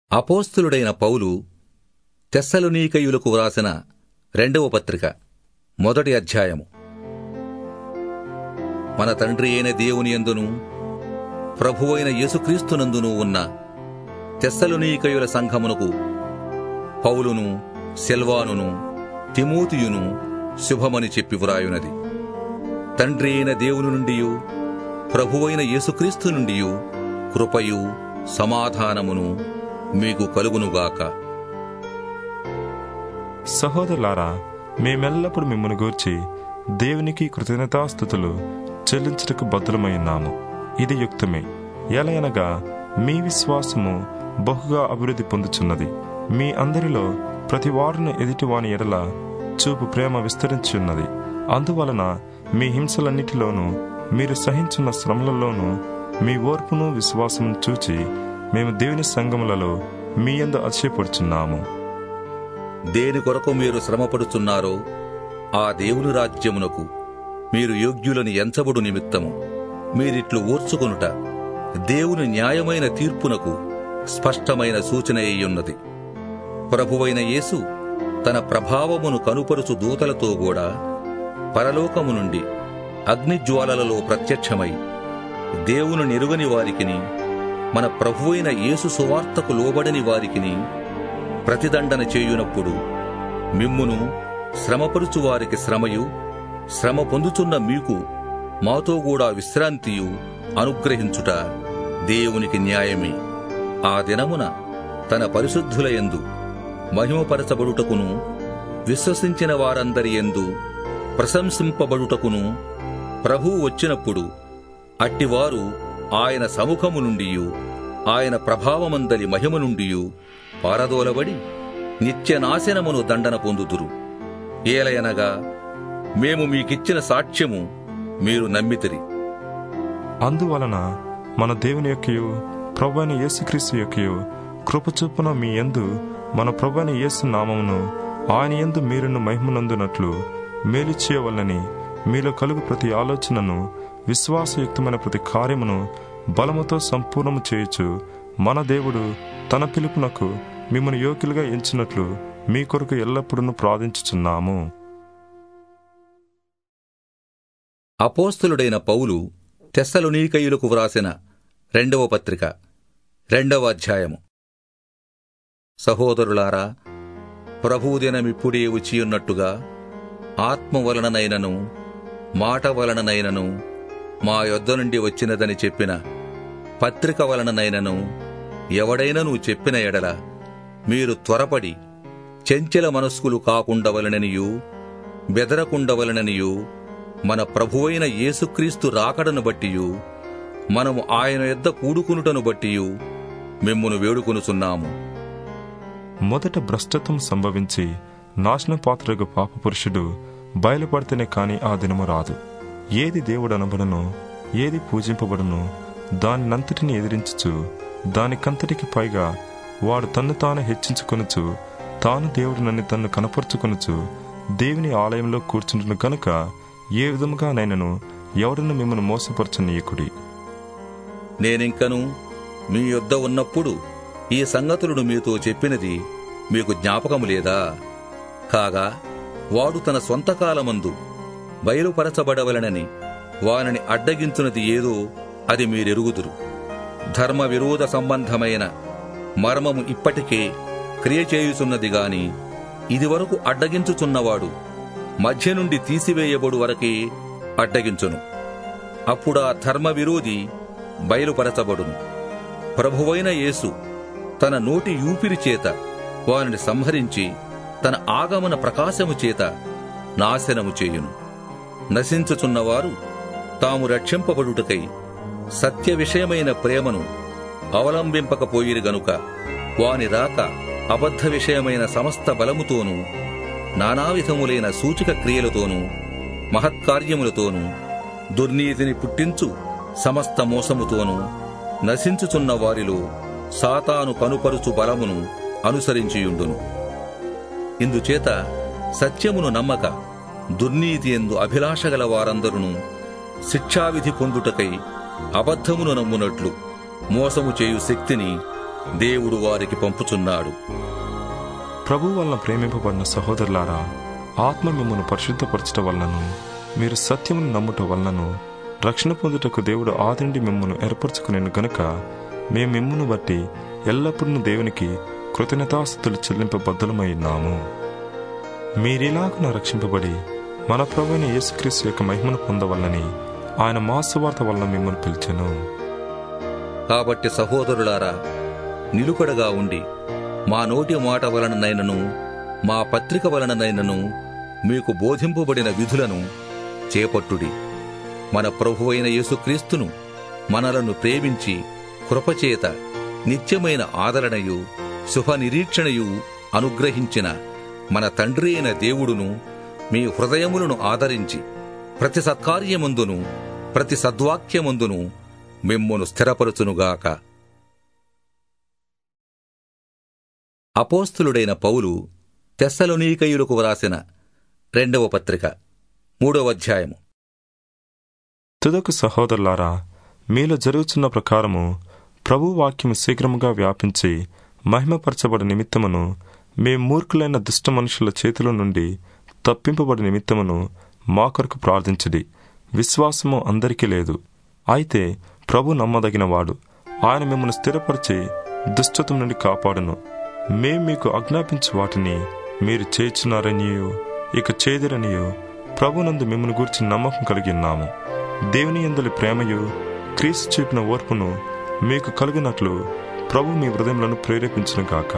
అపోస్తులుడైన పౌలు తెస్సలునీకయులకు వ్రాసిన రెండవ పత్రిక మొదటి అధ్యాయము మన తండ్రి అయిన దేవుని యందును ప్రభువైన యేసుక్రీస్తునందును ఉన్న తెస్సలునీకయుల సంఘమునకు పౌలును సెల్వానును తిమోతియును శుభమని చెప్పి వ్రాయునది తండ్రి అయిన దేవుని నుండియు ప్రభువైన యేసుక్రీస్తు నుండియు కృపయు సమాధానమును మీకు కలుగునుగాక సహోదరులారా మేమెల్లప్పుడు మిమ్మల్ని గూర్చి దేవునికి కృతజ్ఞతాస్థుతులు చెల్లించుటకు బద్దులమై ఉన్నాము ఇది యుక్తమే ఎలయనగా మీ విశ్వాసము బహుగా అభివృద్ధి పొందుచున్నది మీ అందరిలో ప్రతి వారిని ఎదుటివాని ఎడల చూపు ప్రేమ విస్తరించున్నది అందువలన మీ హింసలన్నిటిలోనూ మీరు సహించున్న శ్రమలలోనూ మీ ఓర్పును విశ్వాసమును చూచి మేము దేవుని సంగములలో మీ యందు అతిశయపడుచున్నాము దేని కొరకు మీరు శ్రమపడుచున్నారో ఆ దేవుని రాజ్యమునకు మీరు యోగ్యులని ఎంచబడు నిమిత్తము మీరిట్లు ఓర్చుకొనుట దేవుని న్యాయమైన తీర్పునకు స్పష్టమైన సూచన అయ్యున్నది ప్రభువైన యేసు తన ప్రభావమును కనుపరుచు దూతలతో కూడా పరలోకము నుండి అగ్నిజ్వాలలలో ప్రత్యక్షమై దేవుని నెరుగని వారికిని మన ప్రభువైన యేసు సువార్తకు లోబడని వారికిని ప్రతిదండన చేయునప్పుడు మిమ్మును శ్రమపరుచు వారికి శ్రమయు శ్రమ పొందుచున్న మీకు మాతో కూడా విశ్రాంతియు అనుగ్రహించుట దేవునికి న్యాయమే ఆ దినమున తన పరిశుద్ధుల యందు మహిమపరచబడుటకును విశ్వసించిన వారందరి యందు ప్రశంసింపబడుటకును ప్రభువు వచ్చినప్పుడు అట్టివారు ఆయన సముఖము నుండియు ఆయన ప్రభావమందలి మహిమ నుండియు పారదోలబడి నిత్యనాశనమును దండన పొందుదురు ఏలయనగా మేము మీకిచ్చిన సాక్ష్యము మీరు నమ్మితిరి అందువలన మన దేవుని యొక్కయు ప్రభువైన యేసుక్రీస్తు యొక్కయు కృపచొప్పున మీ యందు మన ప్రభువైన యేసు నామమును ఆయన యందు మీరును మహిమనందునట్లు మేలు చేయవలనని మీలో కలుగు ప్రతి ఆలోచనను విశ్వాసయుక్తమైన ప్రతి కార్యమును బలముతో సంపూర్ణము చేయుచు మన దేవుడు తన పిలుపునకు మిమ్మల్ని యోగ్యులుగా ఎంచినట్లు మీ కొరకు ఎల్లప్పుడూ ప్రార్థించుచున్నాము అపోస్తులుడైన పౌలు తెస్సలునీకయులకు వ్రాసిన రెండవ పత్రిక రెండవ అధ్యాయము సహోదరులారా ప్రభువు దినమిప్పుడే వచ్చియున్నట్టుగా ఆత్మ వలననైనను మాట వలననైనను మా యొద్ద నుండి వచ్చినదని చెప్పిన పత్రిక వలననైనను ఎవడైనను చెప్పిన ఎడల మీరు త్వరపడి చెంచల మనస్కులు కాకుండవలననియు బెదరకుండవలననియు మన ప్రభువైన యేసుక్రీస్తు రాకడను బట్టియు మనము ఆయన యొద్ద కూడుకునుటను బట్టియు మిమ్మును వేడుకొనుచున్నాము మొదట భ్రష్టత్వం సంభవించి నాశనపాత్రగు పాపపురుషుడు బయలుపడితేనే కాని ఆ దినము రాదు ఏది దేవుడు అనబడనో ఏది పూజింపబడనో దానినంతటిని ఎదిరించుచు దానికంతటికి పైగా వాడు తన్ను తాను హెచ్చించుకొనుచు తాను దేవుడినని తన్ను కనపరుచుకొనుచు దేవుని ఆలయంలో కూర్చుంటున్న గనుక ఏ విధముగా నైనను ఎవడను మిమ్మల్ని మోసపరచనీయకుడి నేనింకను మీ యొద్ద ఉన్నప్పుడు ఈ సంగతులను మీతో చెప్పినది మీకు జ్ఞాపకము లేదా కాగా వాడు తన సొంత కాలమందు బయలుపరచబడవలనని వానిని అడ్డగించున్నది ఏదో అది మీరెరుగుదురు ధర్మ విరోధ సంబంధమైన మర్మము ఇప్పటికే క్రియ చేయుచున్నది గాని ఇదివరకు అడ్డగించుచున్నవాడు మధ్య నుండి తీసివేయబడు వరకే అడ్డగించును అప్పుడా ధర్మ విరోధి బయలుపరచబడును ప్రభువైన యేసు తన నోటి యూపిరి చేత వారిని సంహరించి తన ఆగమన ప్రకాశము చేత నాశనము చేయును నశించుచున్నవారు తాము రక్షింపబడుటకై సత్య విషయమైన ప్రేమను అవలంబింపకపోయిరు గనుక వాని రాక అబద్ధ విషయమైన సమస్త బలముతోనూ నానావిధములైన సూచక క్రియలతోనూ మహత్కార్యములతోనూ దుర్నీతిని పుట్టించు సమస్త మోసముతోనూ నశించుచున్న వారిలో సాతాను కనుపరుచు బలమును అనుసరించియుండును ఇందుచేత సత్యమును నమ్మక దుర్నీతి ఎందు అభిలాషగల వారందరును శిక్షావిధి పొందుటకై అబద్ధమును నమ్మునట్లు మోసము చేయు శక్తిని దేవుడు వారికి పంపుచున్నాడు ప్రభు వలన ప్రేమింపబడిన సహోదరులారా ఆత్మ మిమ్మల్ని పరిశుద్ధపరచట వలనను మీరు సత్యమును నమ్ముట వలనను రక్షణ పొందుటకు దేవుడు ఆదిండి మిమ్మల్ని ఏర్పరచుకునేను గనుక మేము మిమ్మును బట్టి ఎల్లప్పుడూ దేవునికి కృతజ్ఞతాస్థుతులు చెల్లింపబద్ధులమై ఉన్నాము మీరిలాగున రక్షింపబడి మన ప్రభువైన యేసుక్రీస్తు యొక్క మహిమను పొందవల్లని ఆయన మాసువార్త వలన మిమ్మల్ని పిలిచెను కాబట్టి సహోదరులారా నిలుకడగా ఉండి మా నోటి మాట వలననైనను మా పత్రిక వలననైనను మీకు బోధింపబడిన విధులను చేపట్టుడి మన ప్రభువైన యేసుక్రీస్తును మనలను ప్రేమించి కృపచేత నిత్యమైన ఆదరణయు శుభ నిరీక్షణయు అనుగ్రహించిన మన తండ్రి అయిన దేవుడును మీ హృదయములను ఆదరించి ప్రతి సత్కార్యమందును ప్రతి సద్వాక్యమందును మిమ్మును స్థిరపరచునుగాక అపోస్తులుడైన పౌలు తెస్సలోనీకయులకు వ్రాసిన రెండవ పత్రిక మూడవ అధ్యాయము తుదకు సహోదరులారా మీలో జరుగుతున్న ప్రకారము ప్రభు వాక్యము శీఘ్రముగా వ్యాపించి మహిమపరచబడి నిమిత్తమును మేము మూర్ఖులైన దుష్ట మనుషుల చేతుల నుండి తప్పింపబడి నిమిత్తమును మా కొరకు ప్రార్థించడి విశ్వాసము అందరికీ లేదు అయితే ప్రభు నమ్మదగినవాడు ఆయన మిమ్మల్ని స్థిరపరిచి దుష్టత్వం నుండి కాపాడును మేం మీకు ఆజ్ఞాపించు వాటిని మీరు చేర్చున్నారనియో ఇక చేదిరనియో ప్రభునందు మిమ్మల్ని గురించి నమ్మకం కలిగి ఉన్నాము దేవుని ఎందలి ప్రేమయు క్రీస్తు చూపిన ఓర్పును మీకు కలిగినట్లు ప్రభు మీ హృదయములను ప్రేరేపించును గాక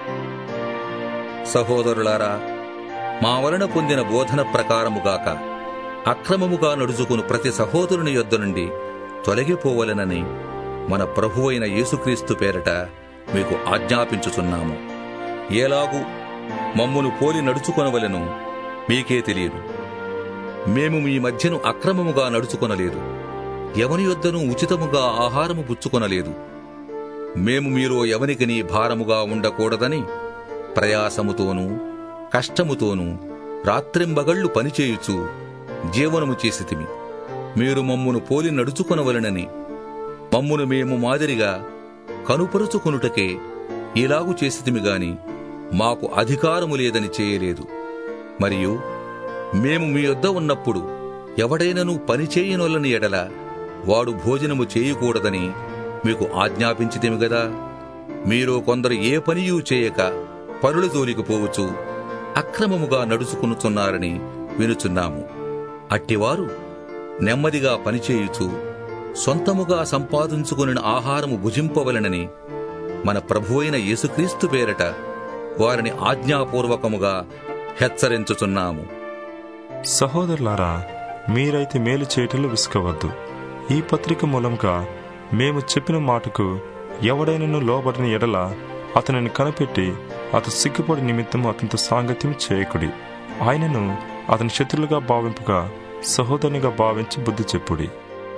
సహోదరులారా మా వలన పొందిన బోధన ప్రకారముగాక అక్రమముగా నడుచుకుని ప్రతి సహోదరుని యొద్ద నుండి తొలగిపోవలెనని మన ప్రభువైన యేసుక్రీస్తు పేరట మీకు ఆజ్ఞాపించుచున్నాము ఏలాగు మమ్మును పోలి నడుచుకొనవలెను మీకే తెలియదు మేము మీ మధ్యను అక్రమముగా నడుచుకొనలేదు ఎవని యొద్దను ఉచితముగా ఆహారము పుచ్చుకొనలేదు మేము మీలో ఎవనికిని భారముగా ఉండకూడదని ప్రయాసముతోనూ కష్టముతోనూ రాత్రింబగళ్ళు పనిచేయుచు జీవనము చేసితిమి మీరు మమ్మును పోలి నడుచుకొనవలనని మమ్మును మేము మాదిరిగా కనుపరుచుకొనుటకే ఇలాగు చేసితిమి గాని మాకు అధికారము లేదని చేయలేదు మరియు మేము మీ యొద్ద ఉన్నప్పుడు ఎవడైనను పని చేయనొల్లని ఎడల వాడు భోజనము చేయకూడదని మీకు ఆజ్ఞాపించితిమి గదా మీరు కొందరు ఏ పనియూ చేయక పరుల జోలికి పోవచ్చు అక్రమముగా నడుచుకునుచున్నారని వినుచున్నాము అట్టివారు నెమ్మదిగా పనిచేయుచు సొంతముగా సంపాదించుకుని ఆహారము భుజింపవలనని మన ప్రభువైన యేసుక్రీస్తు పేరట వారిని ఆజ్ఞాపూర్వకముగా హెచ్చరించుచున్నాము సహోదరులారా మీరైతే మేలు చేయటంలో విసుకవద్దు ఈ పత్రిక మూలంగా మేము చెప్పిన మాటకు ఎవడైనను లోబడిన ఎడల అతనిని కనిపెట్టి అతను సిగ్గుపడి నిమిత్తం అతనితో సాంగత్యం చేయకుడి ఆయనను అతని శత్రులుగా భావింపగా సహోదరునిగా భావించి బుద్ధి చెప్పుడి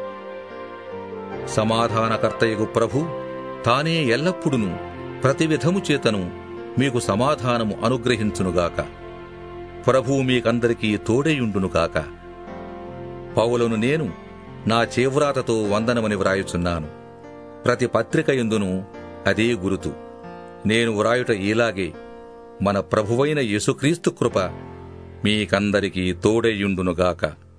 సమాధానకర్తయగు ప్రభు తానే ఎల్లప్పుడును ప్రతి విధము చేతను మీకు సమాధానము అనుగ్రహించునుగాక ప్రభువు మీకందరికీ తోడేయుండునుగాక పౌలను నేను నా చేవ్రాతతో వందనమని వ్రాయుచున్నాను ప్రతి పత్రిక ఎందును అదే గురుతు నేను వ్రాయుట ఇలాగే మన ప్రభువైన యేసుక్రీస్తు కృప మీకందరికీ తోడేయుండునుగాక